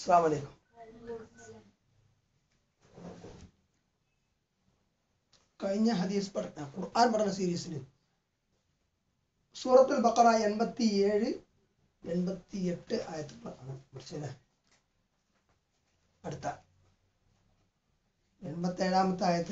അസ്സാം വലൈക്കും കഴിഞ്ഞ ഹദീസ് പഠന ഖുർആൻ പഠന സീരീസിൽ സൂറത്തുൽ ബക്കറ എൺപത്തി ഏഴ് എൺപത്തി എട്ട് ആയത്തുകളാണ് പഠിച്ചത് അടുത്ത എൺപത്തി ഏഴാമത്തെ ആയത്ത്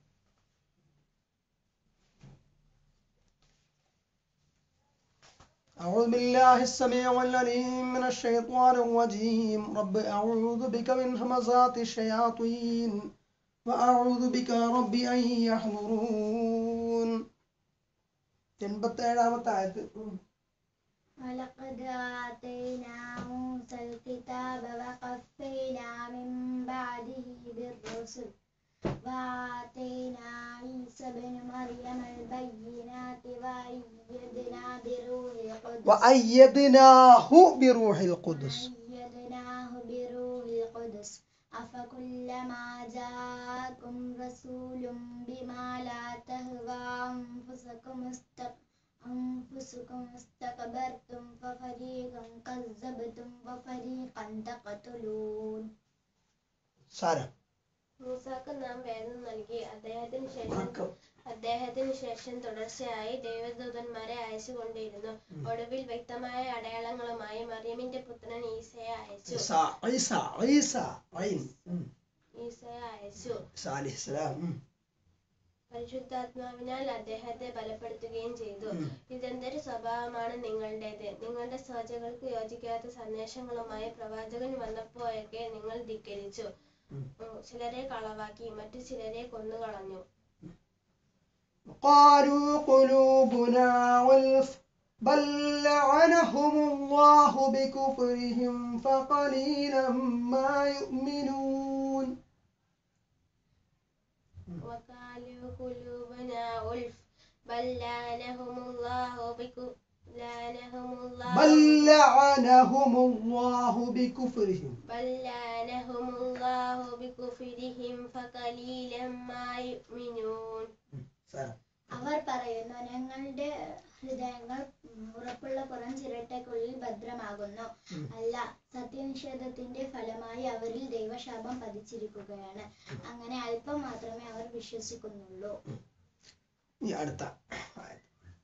أعوذ بالله السميع العليم من الشيطان الرجيم رب أعوذ بك من همزات الشياطين وأعوذ بك رب أن يحضرون എൺപത്തി ഏഴാമത്തെ ആയത്ത് ഉം. ولقد آتينا موسى الكتاب وقفينا من بعده بالرسل وآتينا عيسى ابن مريم البينات وأيدنا بروح القدس وأيدناه بروح القدس وأيدناه بروح القدس أفكلما جاءكم رسول بما لا تهوى أنفسكم استق أنفسكم استكبرتم ففريقا كذبتم وفريقا تقتلون സാരം മൂസാക്ക് നാം വേദം നൽകി അദ്ദേഹത്തിന് ശേഷം ഉറക്കം അദ്ദേഹത്തിന് ശേഷം തുടർച്ചയായി ദൈവദൂതന്മാരെ അയച്ചുകൊണ്ടിരുന്നു ഒടുവിൽ വ്യക്തമായ അടയാളങ്ങളുമായി മറിയമിന്റെ പുത്രൻ ഈസയെ അയച്ചു ഈസ ഈസ ഈസ ഐൻ ഉം. ഈസയെ അയച്ചു ഈസ അലൈഹിസ്സലാം ഉം. പരിശുദ്ധാത്മാവിനാൽ അദ്ദേഹത്തെ ബലപ്പെടുത്തുകയും ചെയ്തു ഉം. ഇതെന്തൊരു സ്വഭാവമാണ് നിങ്ങളുടേത് നിങ്ങളുടെ സഹജകൾക്ക് യോജിക്കാത്ത സന്ദേശങ്ങളുമായി പ്രവാചകൻ വന്നപ്പോഴൊക്കെ നിങ്ങൾ ധിക്കരിച്ചു ഉം. ഉം, ചിലരെ കളവാക്കി മറ്റു ചിലരെ കൊന്നുകളഞ്ഞു قالوا قلوبنا غلف بل لعنهم الله بكفرهم فقليلا ما يؤمنون وقالوا قلوبنا غلف بل لعنهم الله بكفر لعنهم الله بل لعنهم الله بكفرهم بل لعنهم الله بكفرهم فقليلا ما يؤمنون അവർ പറയുന്നു ഞങ്ങളുടെ ഹൃദയങ്ങൾ ഉം, ഉറപ്പുള്ള പുറം ചിരട്ടയ്ക്കുള്ളിൽ ഭദ്രമാകുന്നു ഉം. അല്ല സത്യനിഷേധത്തിന്റെ ഫലമായി അവരിൽ ദൈവശാപം പതിച്ചിരിക്കുകയാണ് അങ്ങനെ അല്പം മാത്രമേ അവർ വിശ്വസിക്കുന്നുള്ളൂ ഈ അടുത്ത ആയത്.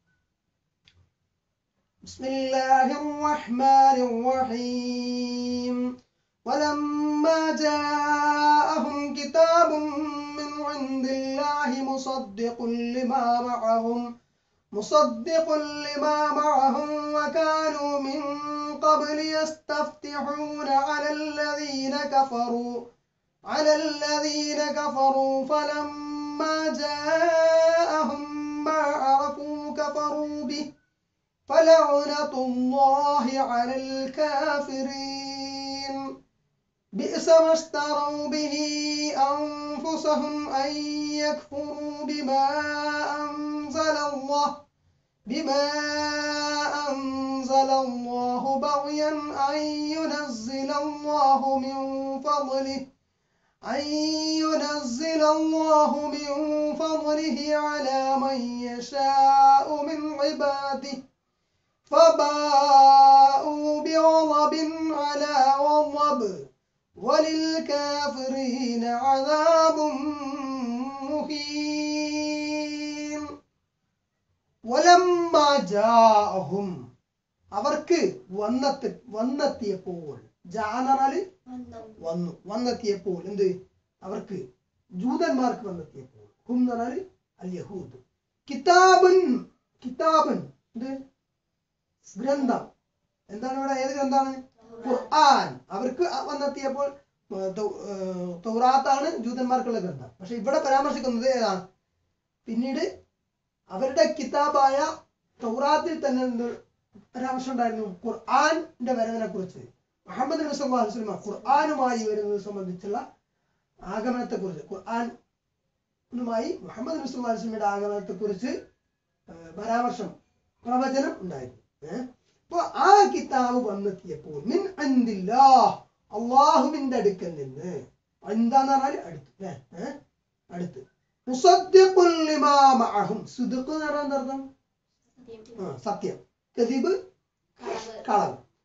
بسم الله الرحمن الرحيم ولما جاءهم كتاب من عند الله مصدق لما معهم مصدق لما معهم وكانوا من قبل يستفتحون على الذين كفروا على الذين كفروا فلما جاءهم ما عرفوا كفروا به فلعنة الله على الكافرين بئس ما اشتروا به أنفسهم أن يكفروا بما أنزل الله بما أنزل الله بغيا أن ينزل الله من فضله أن ينزل الله من فضله على من يشاء من عباده فباءوا بغضب على غضب وللكافرين عذاب مهين ولما جاءهم അവർക്ക് വന്നെത്തി വന്നെത്തിയപ്പോൾ ജാനറല് വന്നു വന്നു വന്നെത്തിയപ്പോൾ എന്ത് അവർക്ക് ജൂതന്മാർക്ക് വന്നെത്തിയപ്പോൾ ഹും എന്ന് പറഞ്ഞാല് അൽ യഹൂദ് കിതാബുൻ കിതാബുൻ എന്ത് ഗ്രന്ഥം എന്താണ് ഇവിടെ ഏത് ഗ്രന്ഥാണ് ഖുർആൻ അവർക്ക് വന്നെത്തിയപ്പോൾ ഏർ തൗ- ഏർ തൗറാത്താണ് ജൂതന്മാർക്കുള്ള ഗ്രന്ഥം പക്ഷെ ഇവിടെ പരാമർശിക്കുന്നത് ഏതാണ് പിന്നീട് അവരുടെ കിതാബായ തൗറാത്തിൽ തന്നെ എന്ത് പരാമർശം ഉണ്ടായിരുന്നു ഖുർആന്റെ വരവിനെ കുറിച്ച് മുഹമ്മദ് നബി സല്ലല്ലാഹു അലൈഹി വസല്ലം ഖുർആനുമായി വരുന്നത് സംബന്ധിച്ചുള്ള ആഗമനത്തെ കുറിച്ച് ഖുർആനുമായി മുഹമ്മദ് നബി സല്ലല്ലാഹു അലൈഹി വസല്ലമയുടെ ആഗമനത്തെ കുറിച്ച് പരാമർശം പ്രവചനം ഉണ്ടായിരുന്നു ഏഹ് അപ്പൊ ആ കിതാബ് വന്നെത്തിയപ്പോൾ മിൻ അന്ദില്ലാ അള്ളാഹുവിന്റെ അടുക്കൽ നിന്ന് എന്താന്ന് പറഞ്ഞാൽ അടുത്ത് ല്ലേ? ഏഹ് അടുത്ത് മുസദ്ദിഖുൽ ലിമാ മഅഹും സുദ്ഖ് എന്ന് പറഞ്ഞാൽ എന്താ അർത്ഥം സത്യം ആ, സത്യം കദിബ് കളവ് കളവ്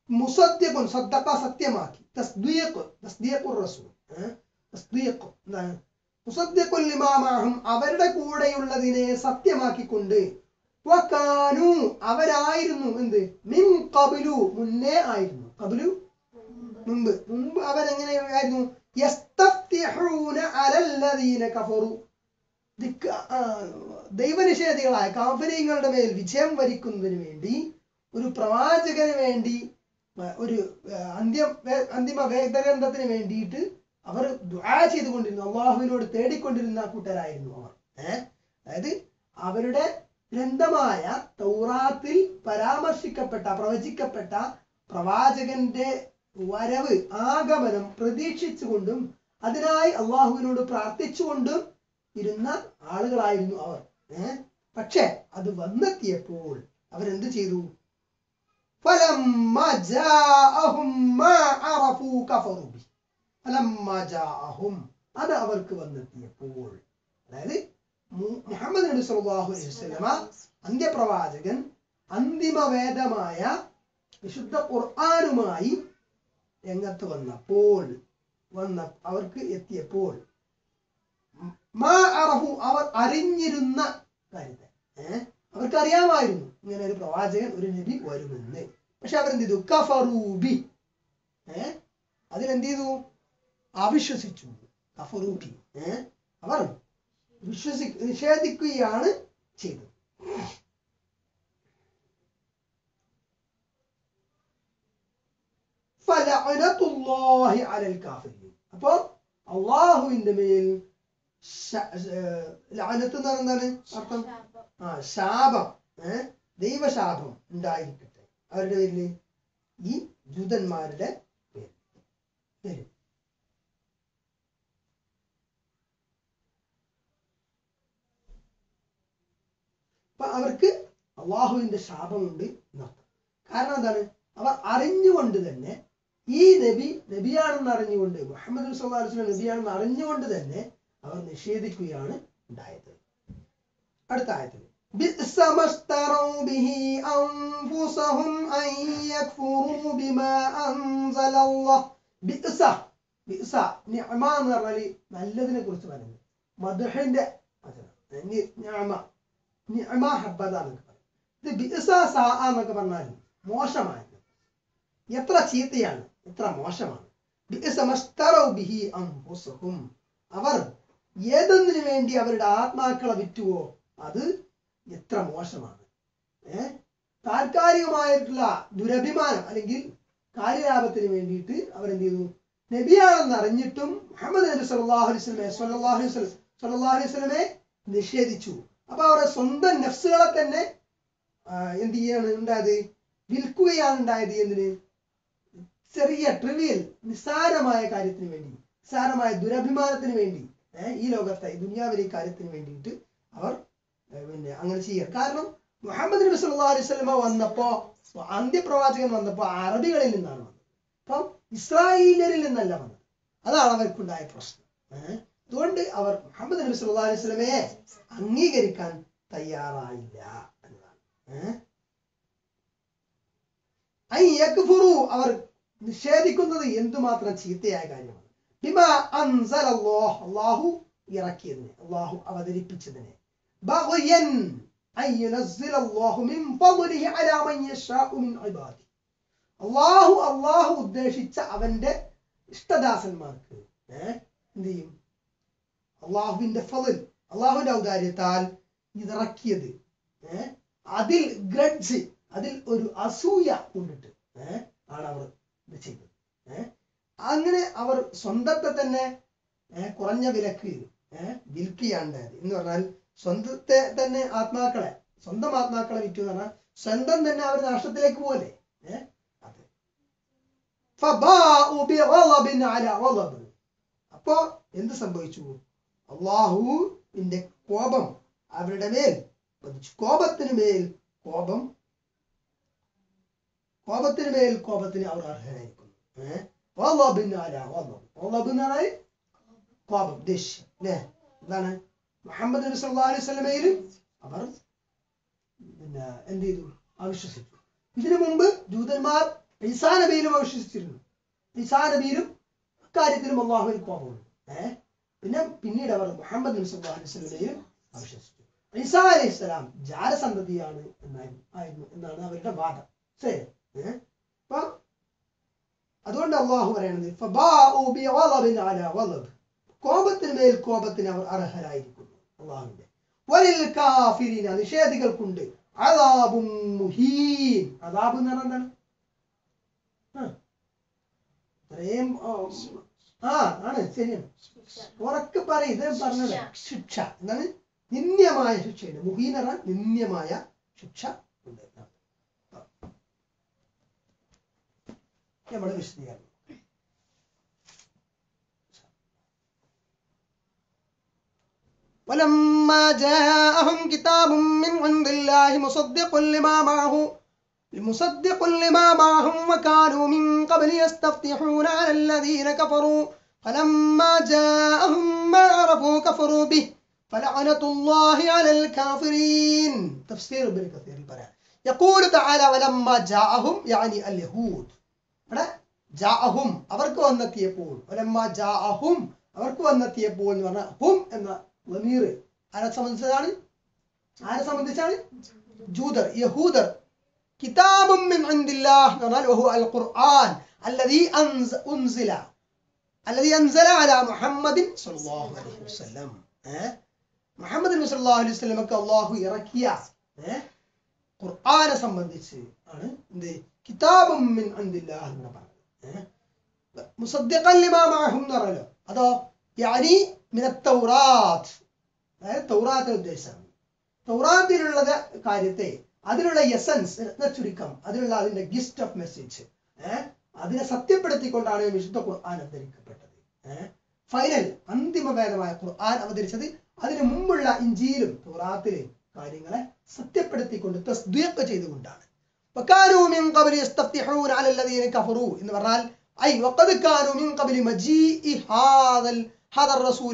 മുസദ്യഖുൻ സദ്ദഖ സത്യമാക്കി തസ്ദീഖ് തസ്ദീഖുർ റസൂൽ ഏഹ്? തസ്ദീഖ് എന്താണ് മുസദ്ദിഖുൽ ലിമാ മഅഹും അവരുടെ കൂടെയുള്ളതിനെ സത്യമാക്കിക്കൊണ്ട് വകാനു അവരായിരുന്നു എന്ത് മിൻ ഖബ്ലു മുന്നേ ആയിരുന്നു ഖബ്ലു മുമ്പ് മുമ്പ് അവരെങ്ങനെയായിരുന്നു യസ്തഫ്തിഹൂന അലല്ലദീന കഫറു ദിക്ക- ആ, ദൈവനിഷേധികളായ കാഫര്യങ്ങളുടെ മേൽ വിജയം വരിക്കുന്നതിന് വേണ്ടി ഒരു പ്രവാചകന് വേണ്ടി ആ, ഒരു ആ, അന്ത്യം വേ- അന്തിമ വേദഗ്രന്ഥത്തിന് വേണ്ടിയിട്ട് അവർ ദുആ ചെയ്തുകൊണ്ടിരുന്നു അള്ളാഹുവിനോട് തേടിക്കൊണ്ടിരുന്ന കൂട്ടരായിരുന്നു അവർ ഏഹ് അതായത് അവരുടെ ഗ്രന്ഥമായ തൗറാത്തിൽ പരാമർശിക്കപ്പെട്ട പ്രവചിക്കപ്പെട്ട പ്രവാചകന്റെ വരവ് ആഗമനം പ്രതീക്ഷിച്ചുകൊണ്ടും അതിനായി അള്ളാഹുവിനോട് പ്രാർത്ഥിച്ചുകൊണ്ടും ഇരുന്ന ആളുകളായിരുന്നു അവർ ഏഹ് പക്ഷെ അത് വന്നെത്തിയപ്പോൾ അവരെന്ത് ചെയ്തു فلما جاءهم ما عرفوا كفروا به فلما جاءهم അത് അവർക്ക് വന്നെത്തിയപ്പോൾ അതായത് മു- മുഹമ്മദ് നബി സല്ലല്ലാഹു അലൈഹി വസല്ലമ അന്ത്യപ്രവാചകൻ അന്തിമ വേദമായ വിശുദ്ധ ഖുർആനുമായി രംഗത്ത് വന്നപ്പോൾ വന്ന അവർക്ക് എത്തിയപ്പോൾ മാ അറഹു അവർ അറിഞ്ഞിരുന്ന കാര്യത്തെ ഏഹ് അവർക്ക് അറിയാമായിരുന്നു ഇങ്ങനെ ഒരു പ്രവാചകൻ ഒരു നബി വരുമെന്ന് പക്ഷെ അവരെന്ത് ചെയ്തു കഫറൂബി ഏഹ് അതിലെന്ത് ചെയ്തു അവിശ്വസിച്ചു കഫറൂബി ഏഹ് അവർ വിശ്വസി നിഷേധിക്കുകയാണ് ചെയ്തത് ഫലഅനത്തുല്ലാഹി അലൽ കാഫിരീൻ അപ്പോ അള്ളാഹുവിന്റെ മേൽ ശ- ഏർ ലഅനത്ത് എന്ന് പറഞ്ഞാൽ എന്താണ് അർത്ഥം ശാപം. ആ ശാപം ഏഹ് ദൈവശാപം ഉണ്ടായിരിക്കട്ടെ അവരുടെ പേരില് ഈ ജൂതന്മാരുടെ പേര് പേര് അപ്പൊ അവർക്ക് അള്ളാഹുവിന്റെ ശാപമുണ്ട് എന്നർത്ഥം കാരണം എന്താണ് അവർ അറിഞ്ഞുകൊണ്ട് തന്നെ ഈ നബി നബിയാണെന്ന് അറിഞ്ഞുകൊണ്ട് മുഹമ്മദ് സല്ലല്ലാഹു അലൈഹി വസല്ലം നബിയാണെന്ന് അറിഞ്ഞുകൊണ്ട് തന്നെ അവർ നിഷേധിക്കുകയാണ് ഉണ്ടായത് അടുത്ത ആയത്തിൽ بئس ما اشتروا به أنفسهم أن يكفروا بما أنزل الله بئس بئس നിഅമ എന്ന് പറഞ്ഞാൽ നല്ലതിനെ കുറിച്ച് പറയുന്നത് മദഹിന്റെ വചനം നി- നിഅമ നിഅമ ഹബ്ബദ എന്നൊക്കെ പറയും ഇത് ബിഇസ സാ എന്നൊക്കെ പറഞ്ഞാൽ മോശമായത് എത്ര ചീത്തയാണ് എത്ര മോശമാണ് ബിഇസ മസ്തറൗ ബിഹി അൻഫുസഹും അവർ ഏതൊന്നിനു വേണ്ടി അവരുടെ ആത്മാക്കളെ വിറ്റുവോ അത് എത്ര മോശമാണ് ഏ താൽക്കാലികമായിട്ടുള്ള ദുരഭിമാനം അല്ലെങ്കിൽ കാര്യലാഭത്തിന് വേണ്ടിയിട്ട് അവരെന്ത് ചെയ്തു നബിയാണെന്ന് അറിഞ്ഞിട്ടും മുഹമ്മദ് നബി സല്ലല്ലാഹു അലൈഹി വസല്ലമയെ സല്ലല്ലാഹു അലൈഹി വസല്ലം സല്ലല്ലാഹു അലൈഹി വസല്ലമയെ നിഷേധിച്ചു അപ്പൊ അവരുടെ സ്വന്തം നഫ്സുകളെ തന്നെ ആ, എന്ത് ചെയ്യാണ് ഉണ്ടായത് വിൽക്കുകയാണ് ഉണ്ടായത് എന്തിന് ചെറിയ ട്രിവിയൽ നിസ്സാരമായ കാര്യത്തിന് വേണ്ടി നിസ്സാരമായ ദുരഭിമാനത്തിന് വേണ്ടി ഏഹ് ഈ ലോകത്തെ ഈ ദുനിയാവിലെ ഈ കാര്യത്തിന് വേണ്ടിയിട്ട് അവർ ഏഹ് പിന്നെ അങ്ങനെ ചെയ്യുക കാരണം മുഹമ്മദ് നബി സല്ലല്ലാഹു അലൈഹി വസല്ലമ വന്നപ്പോ അന്ത്യപ്രവാചകൻ വന്നപ്പോ അറബികളിൽ നിന്നാണ് വന്നത് അപ്പം ഇസ്രായേലിയരിൽ നിന്നല്ല വന്നത് അതാണ് അവർക്കുണ്ടായ പ്രശ്നം ഏഹ് അതുകൊണ്ട് അവർ മുഹമ്മദ് നബി സല്ലല്ലാഹു അലൈഹി വസല്ലമയെ അംഗീകരിക്കാൻ തയ്യാറായില്ല എന്നതാണ് ഏഹ് ഐ യക്ഫുറു അവർ നിഷേധിക്കുന്നത് എന്തുമാത്രം ചീത്തയായ കാര്യമാണ് ബിമാ അൻസലല്ലാഹ് അല്ലാഹു ഇറക്കിയതിനെ അല്ലാഹു അവതരിപ്പിച്ചതിനെ ബഗ്യൻ അൻ യുനസ്സിലല്ലാഹു മിൻ ഫദ്ലിഹി അലാ മൻ യശാഉ മിൻ ഇബാദി അല്ലാഹു അല്ലാഹു ഉദ്ദേശിച്ച അവന്റെ ഇഷ്ടദാസന്മാർക്ക് ഏഹ് എന്ത് ചെയ്യും അള്ളാഹുവിന്റെ ഫضൽ അള്ളാഹുവിന്റെ ഔദാര്യത്താൽ ഇതിറക്കിയത് ഏഹ് അതിൽ ഗ്രഡ്ജ് അതിൽ ഒരു അസൂയ കൊണ്ടിട്ട് ഏഹ് ആണ് അവർ ഇത് ചെയ്തത് ഏഹ് അങ്ങനെ അവർ സ്വന്തത്തെ തന്നെ ഏഹ് കുറഞ്ഞ വിലക്ക് ഏഹ് വിൽക്കുകയുണ്ടായത് എന്ന് പറഞ്ഞാൽ സ്വന്തത്തെ തന്നെ ആത്മാക്കളെ സ്വന്തം ആത്മാക്കളെ വിറ്റു എന്ന് പറഞ്ഞാൽ സ്വന്തം തന്നെ അവർ നഷ്ടത്തിലേക്ക് പോലെ ഏഹ് അതെ ഫബാഉ ബിഗളബിൻ അലാ ഗളബ് അപ്പോ എന്ത് സംഭവിച്ചു അള്ളാഹുവിന്റെ കോപം അവരുടെ മേൽ പതിച്ചു കോപത്തിന് മേൽ കോപം കോപത്തിന് മേൽ കോപത്തിന് അവർ അർഹരായിരിക്കുന്നു ഏഹ് വല്ലബിൻ അലാ ഗളബ് വല്ലബ് എന്ന് പറഞ്ഞാൽ കോപം ദേഷ്യം അല്ലേ എന്താണ് മുഹമ്മദ് നബി സല്ലല്ലാഹു അലൈഹി വസല്ലമയിൽ അവർ പിന്നെ എന്ത് ചെയ്തു അവിശ്വസിച്ചു ഇതിനു മുമ്പ് ജൂതന്മാർ ഈസാ നബിയിലും അവർ വിശ്വസിച്ചിരുന്നു ഈസാ നബിയിലും കാര്യത്തിലും അള്ളാഹുവിന് കോപമുണ്ട് ഏഹ് പിന്നെ പിന്നീട് അവർ മുഹമ്മദ് നബി സല്ലല്ലാഹു അലൈഹി വസല്ലമയെയും വിശ്വസിച്ചു ഈസാ അലൈഹി സ്വലാം ജാരസന്തതിയാണ് എന്നായിരുന്നു ആയിരുന്നു എന്നാണ് അവരുടെ വാദം ശരി ഏഹ് അപ്പൊ അതുകൊണ്ട് അള്ളാഹു പറയണത് ഫബാഉ ബിഗളബിൻ അലാ ഗളബ്. കോപത്തിന് മേൽ കോപത്തിന് അവർ അർഹരായിരിക്കുന്നു അള്ളാഹുവിന്റെ വലിൽ കാഫിരീന നിഷേധികൾക്കുണ്ട് അദാബും മുഹീൻ അദാബ് എന്ന് പറഞ്ഞാൽ എന്താണ് ആ. ഇത്രയും ആ, ആ ആണ് ശരിയാണ് ഉറക്കെ പറയും ഇത് പറഞ്ഞത് ശിക്ഷ എന്താണ് നിന്ദ്യമായ ശിക്ഷയുണ്ട് മുഹീൻ എന്ന് പറഞ്ഞാൽ നിന്ദ്യമായ ശിക്ഷ ഉണ്ട് നമ്മുടെ വിശദീകരണം ولما جاءهم كتاب من عند الله مصدق لما معه مصدق لما معهم وكانوا من قبل يستفتحون على الذين كفروا فلما جاءهم ما عرفوا كفروا به فلعنة الله على الكافرين تفسير ابن كثير البيان يقول تعالى ولما جاءهم يعني اليهود അവിടെ ജാഅഹും അവർക്ക് വന്നെത്തിയപ്പോൾ ഒലമ്മ ജാഅഹും അവർക്ക് വന്നെത്തിയപ്പോൾ എന്ന് പറഞ്ഞ ഹും എന്ന വമീർ ആരെ സംബന്ധിച്ചതാണ് ആരെ സംബന്ധിച്ചാണ് ജൂതർ യഹൂദർ കിതാബും മിൻ ഇൻദില്ലാഹ് എന്ന് പറഞ്ഞാൽ വഹു അൽ ഖുർആൻ الذي أنز أنزل الذي أنزل على محمد صلى الله عليه وسلم ഏഹ് മുഹമ്മദ് നബി സല്ലല്ലാഹു അലൈഹി വസല്ലമക്ക് അല്ലാഹു ഇറക്കിയ ഏഹ് ഖുർആനെ സംബന്ധിച്ച് ആണ് എന്ത് കിതാബും മിൻ അൻദില്ലാഹ് എന്ന് പറഞ്ഞത് ഏഹ് മുസദ്ദിഖൻ ലിമാ മഅഹും എന്ന് പറഞ്ഞല്ലോ അതോ യാനി മിന തൗറാത്ത് അതായത് തൗറാത്ത് ഉദ്ദേശിച്ചാണ് തൗറാത്തിലുള്ള കാര്യത്തെ അതിലുള്ള എസൻസ് രത്ന ചുരുക്കം അതിലുള്ള അതിന്റെ ഗിസ്റ്റ് ഓഫ് മെസ്സേജ് ഏഹ് അതിനെ സത്യപ്പെടുത്തിക്കൊണ്ടാണ് വിശുദ്ധ ഖുർആൻ അവതരിക്കപ്പെട്ടത് ഏഹ് ഫൈനൽ അന്തിമ വേദമായ ഖുർആൻ അവതരിച്ചത് അതിനു മുമ്പുള്ള ഇഞ്ചിയിലും തൗറാത്തിലെയും കാര്യങ്ങളെ സത്യപ്പെടുത്തിക്കൊണ്ട് തസ്ദീഖ് ചെയ്തുകൊണ്ടാണ് وكانوا من قبل يستفتحون على الذين كفروا എന്ന് പറഞ്ഞാൽ أي وقد كانوا من قبل مجيء هذا ال- هذا الرسول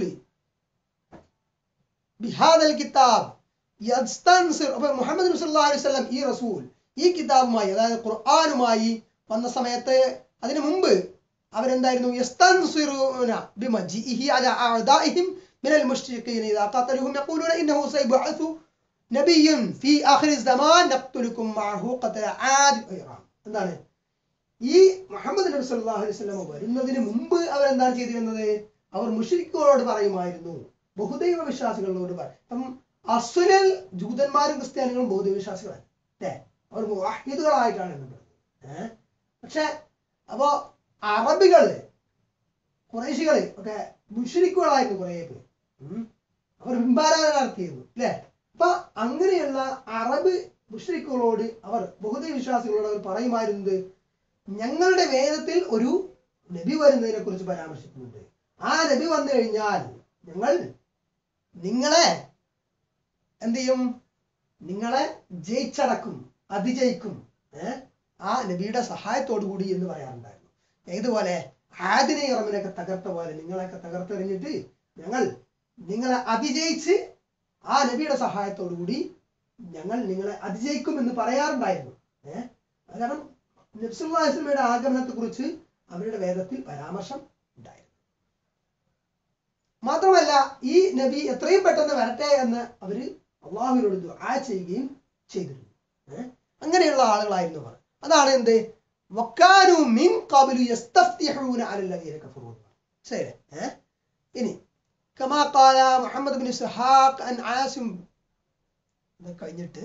بهذا الكتاب يستنصر അപ്പോൾ മുഹമ്മദ് നബി സല്ലല്ലാഹു അലൈഹി വസല്ലം ഈ റസൂൽ ഈ കിതാബുമായി അതായത് ഖുർആനുമായി വന്ന സമയത്ത് അതിനു മുമ്പ് അവരെന്തായിരുന്നു യസ്തൻസിറൂന ബിമജിഇഹി അലാ അഅദാഇഹിം من المشركين إذا قاتلوهم يقولون إنه سيبعث نبي في آخر الزمان نقتلكم معه قتل عاد وإيران എന്താണ് ഈ മുഹമ്മദ് നബി സല്ലല്ലാഹു അലൈഹി വസല്ലം വരുന്നതിന് മുമ്പ് അവരെന്താണ് ചെയ്തിരുന്നത് അവർ മുഷ്രിക്കുകളോട് പറയുമായിരുന്നു ബഹുദൈവ വിശ്വാസികളോട് പറയും അപ്പം അസുരൽ ജൂതന്മാരും ക്രിസ്ത്യാനികളും ബഹുദൈവ വിശ്വാസികളാണ് അല്ലേ അവർ മുവാഹിദുകളായിട്ടാണ് എണ്ണപ്പെടുന്നത് ഏഹ് പക്ഷെ അപ്പോ അറബികള് കുറേശികള് ഒക്കെ മുഷ്രിക്കുകളായിരുന്നു കുറേ പേര് ഉം. അവർ ബിംബാരാധന നടത്തിയിരുന്നു അല്ലേ അപ്പൊ അങ്ങനെയുള്ള അറബ് മുഷ്രിക്കുകളോട് അവർ ബഹുദൈവ വിശ്വാസികളോട് അവർ പറയുമായിരുന്നത് ഞങ്ങളുടെ വേദത്തിൽ ഒരു നബി വരുന്നതിനെ കുറിച്ച് പരാമർശിക്കുന്നുണ്ട് ആ നബി വന്നു കഴിഞ്ഞാൽ ഞങ്ങൾ നിങ്ങളെ എന്ത് ചെയ്യും നിങ്ങളെ ജയിച്ചടക്കും അതിജയിക്കും ഏഹ് ആ നബിയുടെ സഹായത്തോടു കൂടി എന്ന് പറയാറുണ്ടായിരുന്നു ഏതുപോലെ ആദിനെ ഇറമിനൊക്കെ തകർത്ത പോലെ നിങ്ങളെയൊക്കെ തകർത്തെറിഞ്ഞിട്ട് ഞങ്ങൾ നിങ്ങളെ അതിജയിച്ച് ആ നബിയുടെ സഹായത്തോടു കൂടി ഞങ്ങൾ നിങ്ങളെ അതിജയിക്കും എന്ന് പറയാറുണ്ടായിരുന്നു ഏഹ് അത് കാരണം നബ്സുല്ലാസ്ലമയുടെ ആഗമനത്തെ കുറിച്ച് അവരുടെ വേദത്തിൽ പരാമർശം ഉണ്ടായിരുന്നു മാത്രമല്ല ഈ നബി എത്രയും പെട്ടെന്ന് വരട്ടെ എന്ന് അവര് അള്ളാഹുവിനോട് ദുആ ചെയ്യുകയും ചെയ്തിരുന്നു ഏഹ് അങ്ങനെയുള്ള ആളുകളായിരുന്നു അവർ അതാണ് എന്ത് വക്കാനു മിൻ ഖബലു യസ്തഫ്തിഹൂന അലല്ലദീന കഫറൂ എന്ന് പറഞ്ഞത്. ശരി ഏഹ് ഇനി കമാ ഖാല മുഹമ്മദ് ബിൻ ഇസ്ഹാഖ് അൻ ആസിം ഇത് കഴിഞ്ഞിട്ട്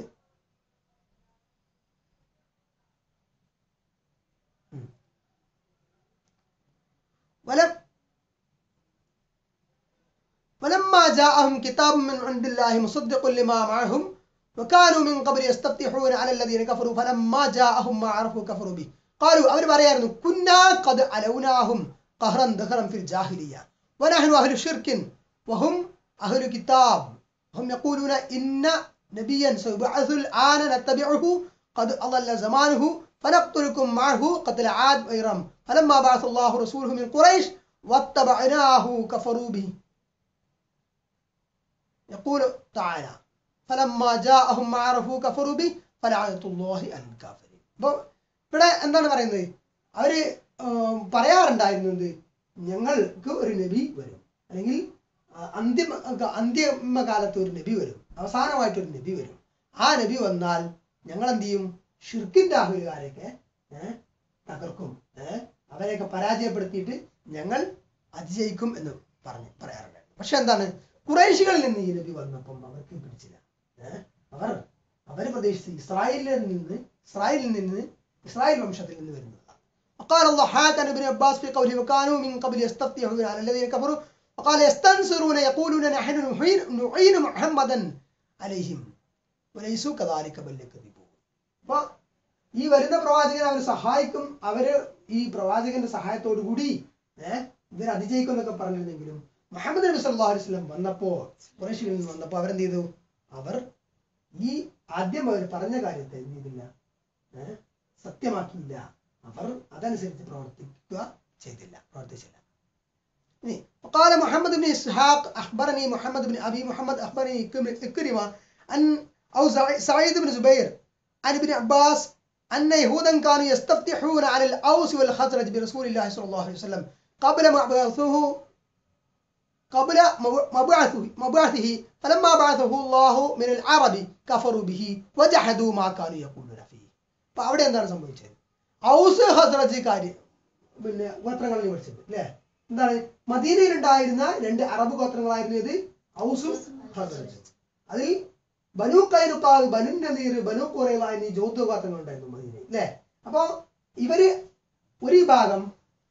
ഉം. വലം ولما جاءهم كتاب من عند الله مصدق لما معهم وكانوا من قبل يستفتحون على الذين كفروا فلما جاءهم ما عرفوا كفروا به قالوا അവർ പറയായിരുന്നു كنا قد علوناهم قهرا دهرا في الجاهلية ونحن أهل شرك وهم أهل كتاب هم يقولون إن نبيا سيبعث الآن نتبعه قد أضل زمانه فنقتلكم معه قتل عاد وإرم فلما بعث الله رسوله من قريش واتبعناه كفروا به يقول تعالى فلما جاءهم ما عرفوا كفروا به فلعنة الله على الكافرين അപ്പോൾ ഇവിടെ എന്താണ് പറയുന്നത് അവര് ആം, പറയാറുണ്ടായിരുന്നു എന്ത് ഞങ്ങൾക്ക് ഒരു നബി വരും അല്ലെങ്കിൽ ആ, അന്തിമ അന്തിമ കാലത്ത് ഒരു നബി വരും അവസാനമായിട്ട് ഒരു നബി വരും ആ നബി വന്നാൽ ഞങ്ങൾ എന്ത് ചെയ്യും ഷിർക്കിന്റെ അഹുകാരെയൊക്കെ ഏഹ് തകർക്കും ഏഹ് അവരെയൊക്കെ പരാജയപ്പെടുത്തിയിട്ട് ഞങ്ങൾ അതിജയിക്കും എന്ന് പറഞ്ഞ് പറയാറുണ്ടായിരുന്നു പക്ഷെ എന്താണ് കുറേശികളിൽ നിന്ന് ഈ നബി വന്നപ്പം അവർക്ക് പിടിച്ചില്ല ഏഹ് അവർ അവർ പ്രതീക്ഷിച്ച് ഇസ്രായേലിൽ നിന്ന് ഇസ്രായേലിൽ നിന്ന് ഇസ്രായേൽ വംശത്തിൽ നിന്ന് വരുന്നതാണ് وقال الله حاك عن ابن عباس في قوله وكانوا من قبل يستفتحون على الذين كفروا وقال يستنصرون يقولون نحن نعين, نعين محمدا عليهم وليسوا كذلك بل يكذبون അപ്പൊ ഈ വരുന്ന പ്രവാചകനെ അവർ സഹായിക്കും അവര് ഈ പ്രവാചകന്റെ സഹായത്തോടു കൂടി ഏഹ് ഇവർ അതിജയിക്കും എന്നൊക്കെ പറഞ്ഞിരുന്നെങ്കിലും മുഹമ്മദ് നബി സല്ലല്ലാഹു അലൈഹി വസല്ലം വന്നപ്പോ കുറേശികളിൽ നിന്ന് വന്നപ്പോ അവരെന്ത് ചെയ്തു അവർ ഈ ആദ്യം അവർ പറഞ്ഞ കാര്യത്തെ എന്ത് ചെയ്തില്ല ഏഹ് സത്യമാക്കിയില്ല അവർ അതനുസരിച്ച് പ്രവർത്തിക്കുക ചെയ്തില്ല പ്രവർത്തിച്ചില്ല ഇനി وقال محمد بن إسحاق أخبرني محمد بن أبي محمد أخبرني إكرمة أن أو سعيد بن زبير عن ابن عباس أن يهودا كانوا يستفتحون على الأوس والخزرج برسول الله صلى الله عليه وسلم قبل مبعثه قبل مبعثه مبعثه فلما بعثه الله من العرب كفروا به وجحدوا ما كانوا يقولون فيه അപ്പൊ അവിടെ എന്താണ് സംഭവിച്ചത് ഔസ് ഹസ്രജ് കാര്യം പിന്നെ ഗോത്രങ്ങളിൽ പഠിച്ചത് അല്ലേ എന്താണ് മദീനയിൽ ഉണ്ടായിരുന്ന രണ്ട് അറബ് ഗോത്രങ്ങളായിരുന്നു ഇത് ഔസും ഹസ്രജും അതിൽ ബനു കൈനുക്കാവ് ബനു നദീർ ബനു കുറേല എന്നീ ജോത്വ ഗോത്രങ്ങൾ ഉണ്ടായിരുന്നു മദീനയിൽ അല്ലേ അപ്പോ ഇവര് ഒരു വിഭാഗം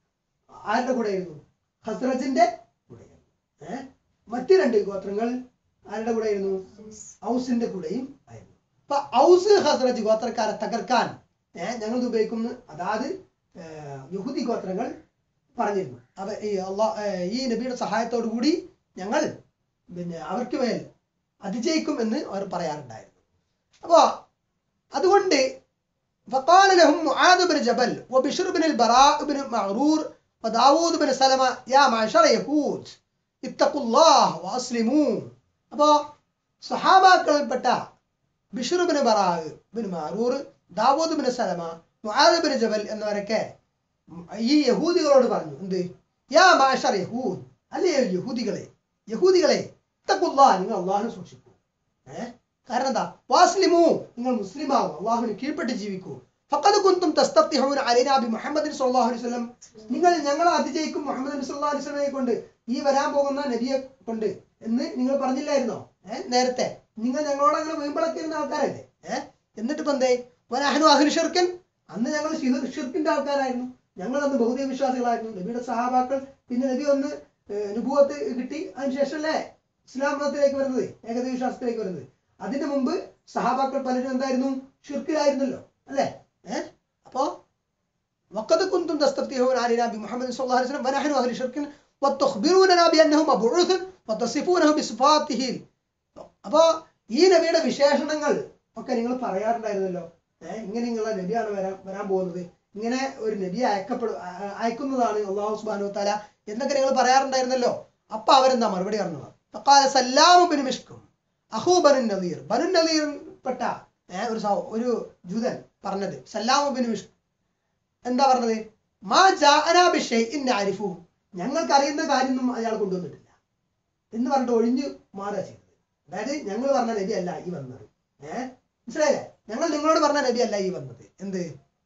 ആരുടെ കൂടെയായിരുന്നു ഹസ്രജിന്റെ കൂടെയായിരുന്നു ഏഹ് മറ്റു രണ്ട് ഗോത്രങ്ങൾ ആരുടെ കൂടെയായിരുന്നു ഔസിന്റെ കൂടെയും ആയിരുന്നു അപ്പൊ ഔസ് ഹസ്രജ് ഗോത്രക്കാരെ തകർക്കാൻ ഏഹ് ഞങ്ങൾ ഇത് ഉപയോഗിക്കുന്നു അതാത് ഏഹ് യഹൂദി ഗോത്രങ്ങൾ പറഞ്ഞിരുന്നു അവ ഈ അള്ളാ ഏഹ് ഈ നബിയുടെ സഹായത്തോടു കൂടി ഞങ്ങൾ പിന്നെ അവർക്ക് മേൽ അതിജയിക്കും എന്ന് അവർ പറയാറുണ്ടായിരുന്നു അപ്പോ അതുകൊണ്ട് فقال لهم معاذ بن جبل وبشر بن البراء بن معرور وداوود بن سلمة يا معشر يهود اتقوا الله واسلموا അപ്പോ സഹാബാക്കളിൽപ്പെട്ട Bishr bin Barah bin Maroor Dawood bin Salama Muadh bin Jabal എന്നിവരൊക്കെ ഈ യഹൂദികളോട് പറഞ്ഞു എന്ത് യാ മാഷർ യഹൂദ് അല്ലേ യഹൂദികളെ യഹൂദികളെ ഇത്തക്കുല്ലാ നിങ്ങൾ അള്ളാഹിനെ സൂക്ഷിക്കൂ ഏഹ് കാരണം എന്താ വാസ്ലിമു നിങ്ങൾ മുസ്ലിം ആവും അള്ളാഹുവിന് കീഴ്പ്പെട്ട് ജീവിക്കൂ ഫഖദ് കുന്തും തസ്തഫ്തിഹൂന അലൈനാ ബി മുഹമ്മദിൻ സ്വല്ലല്ലാഹു അലൈഹി വസല്ലം നിങ്ങൾ ഞങ്ങളെ അതിജയിക്കും മുഹമ്മദ് നബി സല്ലല്ലാഹു അലൈഹി വസല്ലമയെ കൊണ്ട് ഈ വരാൻ പോകുന്ന നബിയെ കൊണ്ട് എന്ന് നിങ്ങൾ പറഞ്ഞില്ലായിരുന്നോ ഏഹ് നേരത്തെ നിങ്ങൾ ഞങ്ങളോട് അങ്ങനെ വീമ്പിളക്കിരുന്ന ആൾക്കാരല്ലേ ഏഹ് എന്നിട്ട് ഇപ്പൊ എന്തേ വനഹനു അഹ്ലു ഷിർക്കൻ അന്ന് ഞങ്ങൾ ഷിർ- ഷിർക്കിന്റെ ആൾക്കാരായിരുന്നു ഞങ്ങൾ അന്ന് ബഹുദൈവ വിശ്വാസികളായിരുന്നു നബിയുടെ സഹാബാക്കൾ പിന്നെ നബി ഒന്ന് അനുഭവത്ത് കിട്ടി അതിനുശേഷമല്ലേ ഇസ്ലാം മതത്തിലേക്ക് വരുന്നത് ഏകദൈവ വിശ്വാസത്തിലേക്ക് വരുന്നത് അതിന്റെ മുമ്പ് സഹാബാക്കൾ പലരും എന്തായിരുന്നു ഷിർക്കിലായിരുന്നല്ലോ അല്ലേ ഏഹ് അപ്പോ وقد كنتم تستفتحون علينا بمحمد صلى الله عليه وسلم ونحن اهل شرك وتخبروننا بانه مبعوث وتصفونه بصفاته അപ്പോ ഈ നബിയുടെ വിശേഷണങ്ങൾ ഒക്കെ നിങ്ങൾ പറയാറുണ്ടായിരുന്നല്ലോ ഏഹ് ഇങ്ങനെ നിങ്ങളുടെ നബിയാണ് വരാൻ വരാൻ പോകുന്നത് ഇങ്ങനെ ഒരു നബിയെ അയക്കപ്പെടു അ- അയക്കുന്നതാണ് അള്ളാഹു സുബാനു താല എന്നൊക്കെ നിങ്ങൾ പറയാറുണ്ടായിരുന്നല്ലോ അപ്പൊ അവരെന്താ മറുപടി പറഞ്ഞത് ഫഖാല സല്ലാമു ബിൻ മിഷ്കും അഹൂ ബനു നദീർ ബനു നദീർപ്പെട്ട ഏഹ് ഒരു സഹോ- ഒരു ജൂതൻ പറഞ്ഞത് സല്ലാമു ബിൻ മിഷ് എന്താ പറഞ്ഞത് മാ ജാഅനാ ബിഷൈഇൻ നഅരിഫു ഞങ്ങൾക്ക് അറിയുന്ന കാര്യമൊന്നും അയാൾ കൊണ്ടുവന്നിട്ടില്ല എന്ന് പറഞ്ഞിട്ട് ഒഴിഞ്ഞു മാറുക ചെയ്തത് അതായത് ഞങ്ങൾ പറഞ്ഞ നബി അല്ല ഈ വന്നത് ഏഹ് മനസ്സിലായില്ലേ ഞങ്ങൾ നിങ്ങളോട് പറഞ്ഞ നബി അല്ല ഈ വന്നത് എന്ത്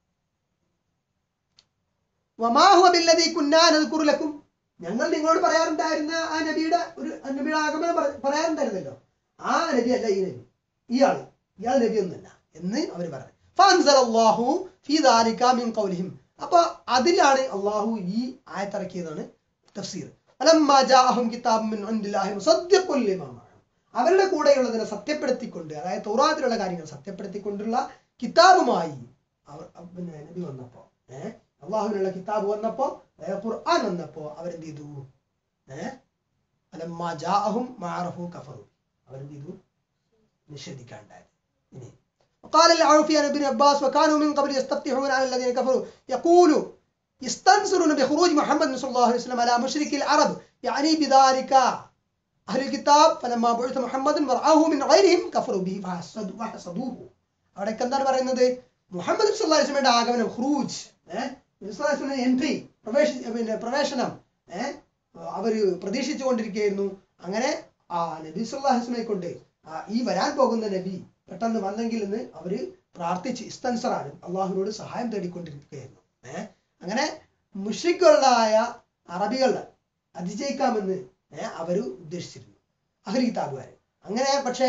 വമാഹുവ ബില്ലദീ കുന്നാ നദ്കുറു ലക്കും ഞങ്ങൾ നിങ്ങളോട് പറയാറുണ്ടായിരുന്ന ആ നബിയുടെ ഒരു ആ നബിയുടെ ആഗമനം പറ- പറയാറുണ്ടായിരുന്നല്ലോ ആ നബി അല്ല ഈ നബി ഇയാൾ ഇയാൾ നബി ഒന്നല്ല എന്ന് അവർ പറഞ്ഞു ഫഅൻസലല്ലാഹു ഫീ ദാലിക മിൻ ഖൗലിഹിം അപ്പൊ അതിലാണ് അള്ളാഹു ഈ ആയത്തിറക്കിയതാണ് തഫ്സീർ ഫലമ്മാ ജാഅഹും കിതാബും മിൻ ഇൻദില്ലാഹി മുസദ്ദിഖുൻ ലിമാ മഅഹും അവരുടെ കൂടെയുള്ളതിനെ സത്യപ്പെടുത്തിക്കൊണ്ട് അതായത് തൗറാത്തിലുള്ള കാര്യങ്ങൾ സത്യപ്പെടുത്തിക്കൊണ്ടുള്ള കിതാബുമായി അവർ പിന്നെ നബി വന്നപ്പോ ഏഹ് അള്ളാഹുവിനുള്ള കിതാബ് വന്നപ്പോ അതായത് ഖുർആൻ വന്നപ്പോ അവരെന്ത് ചെയ്തു ഏഹ് ഫലമ്മാ ജാഅഹും മഅറഫു കഫറു അവരെന്ത് ചെയ്തു നിഷേധിക്കാണ്ടായത് ഇനി وقال العوفي عن ابن عباس وكانوا من قبل يستفتحون على الذين كفروا يقول يستنصرون بخروج محمد صلى الله عليه وسلم على مشرك العرب يعني بذلك أهل الكتاب فلما بعث محمد ورعاه من غيرهم كفروا به فحسدوا- فحسدوه അവിടേക്ക് എന്താണ് പറയുന്നത് മുഹമ്മദ് സുല്ലാസ്ലമയുടെ ആഗമനം ഖുറൂജ് ഏഹ് എൻട്രി പ്രവേശ പിന്നെ പ്രവേശനം ഏഹ് അവര് പ്രതീക്ഷിച്ചുകൊണ്ടിരിക്കുകയായിരുന്നു അങ്ങനെ ആ നബി സുല്ലാസ്ലമെ കൊണ്ട് ആ ഈ വരാൻ പോകുന്ന നബി പെട്ടെന്ന് വന്നെങ്കിൽ എന്ന് അവര് പ്രാർത്ഥിച്ച് ഇസ്തൻസറാണ് അള്ളാഹുവിനോട് സഹായം തേടിക്കൊണ്ടിരിക്കുകയായിരുന്നു ഏഹ് അങ്ങനെ മുഷ്രിക്കുകളായ അറബികൾ അതിജയിക്കാമെന്ന് ഏഹ് അവര് ഉദ്ദേശിച്ചിരുന്നു അഹ്ലി കിതാബുകാര് അങ്ങനെ പക്ഷേ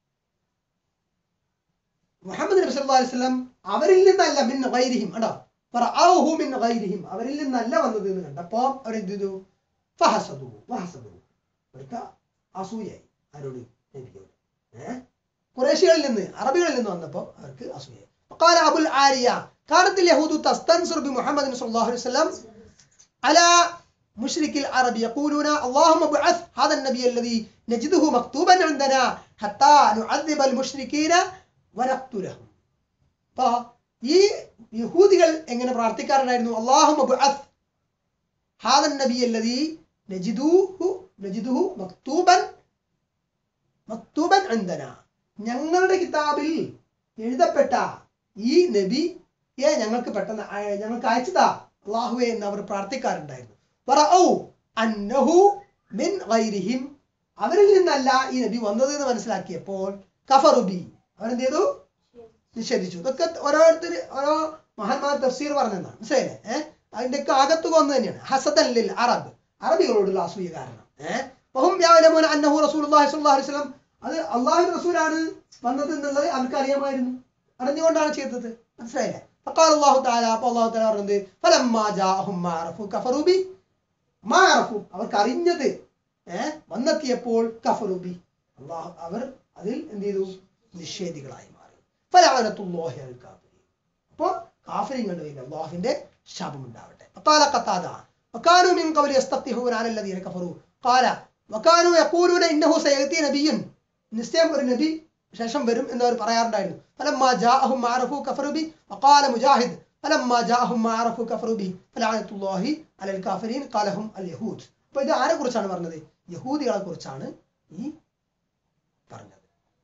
മുഹമ്മദ് നബി സല്ലല്ലാഹു അലൈഹി വസല്ലം അവരിൽ നിന്നല്ല മിൻ ഗൈരിഹിം കണ്ടോ ഫറഅഹു മിൻ ഗൈരിഹിം അവരിൽ നിന്നല്ല വന്നത് എന്ന് കണ്ടപ്പോ അവരെന്ത് ചെയ്തു ഫഹസദു വഹസദു അവർക്ക് അസൂയായി ആരോട് നബിയോട് ഏഹ് കുറേശികളിൽ നിന്ന് അറബികളിൽ നിന്ന് വന്നപ്പോ അവർക്ക് അസൂയായി قال أبو العالية كانت اليهود تستنصر بمحمد صلى الله عليه وسلم على مشرك العرب يقولون اللهم ابعث هذا النبي الذي نجده مكتوبا عندنا حتى نعذب المشركين ونقتلهم അപ്പൊ ഈ യഹൂദികൾ എങ്ങനെ പ്രാർത്ഥിക്കാറുണ്ടായിരുന്നു അള്ളാഹു ഹാദൻ നബി അല്ലതി നജിദൂഹു നജിദുഹു മക്തൂബൻ മക്തൂബൻ അന്തന ഞങ്ങളുടെ കിതാബിൽ എഴുതപ്പെട്ട ഈ നബിയെ ഞങ്ങൾക്ക് പെട്ടെന്ന് അയ- ഞങ്ങൾക്ക് അയച്ചതാ അള്ളാഹുവെ എന്ന് അവർ പ്രാർത്ഥിക്കാറുണ്ടായിരുന്നു വറഔ അന്നഹു മിൻ ഗൈരിഹിം അവരിൽ നിന്നല്ല ഈ നബി വന്നത് എന്ന് മനസ്സിലാക്കിയപ്പോൾ കഫറുബി അവരെന്ത് ചെയ്തു നിഷേധിച്ചു ഇതൊക്കെ ഓരോരുത്തർ ഓരോ മഹാന്മാർ തഫ്സീർ പറഞ്ഞതാണ് മനസ്സിലായില്ലേ ഏഹ് അതിന്റെ ഒക്കെ അകത്തുക ഒന്ന് തന്നെയാണ് ഹസദൻ ലിൽ അറബ് അറബികളോടുള്ള അസൂയ കാരണം ഏഹ് വഹും യഅലമൂന അന്നഹു റസൂലുള്ളാഹി സ്വല്ലല്ലാഹു അലൈഹി വസല്ലം അത് അള്ളാഹു റസൂലാണ് വന്നത് എന്നുള്ളത് അവർക്ക് അറിയാമായിരുന്നു അറിഞ്ഞുകൊണ്ടാണ് ചെയ്തത് മനസ്സിലായില്ലേ فقال الله تعالى അപ്പോൾ അള്ളാഹു തആല പറഞ്ഞത് فلما جاءهم ما عرفوا كفروا به ما عرفوا അവർക്ക് അറിഞ്ഞത് ഏഹ് വന്നെത്തിയപ്പോൾ കഫറു ബി അള്ളാഹു അവർ അതിൽ എന്ത് ചെയ്തു നിഷേധികളായി മാറി ഫലഅനത്തുല്ലാഹി അൽ കാഫിരീൻ അപ്പോൾ കാഫിരിങ്ങളുടെ മേൽ അള്ളാഹുവിന്റെ ശാപം ഉണ്ടാവട്ടെ وقال قتادة وكانوا من قبل يستفتحون على الذين كفروا قال وكانوا يقولون انه سيأتي نبي നിശ്ചയം ഒരു നബി ശേഷം വരും എന്ന് അവർ പറയാറുണ്ടായിരുന്നു فلما جاءهم ما عرفوا كفروا به وقال مجاهد فلما جاءهم ما عرفوا كفروا به فلعنة الله على الكافرين قالهم اليهود അപ്പൊ ഇത് ആരെ കുറിച്ചാണ് പറഞ്ഞത് യഹൂദികളെ കുറിച്ചാണ് ഈ പറഞ്ഞത്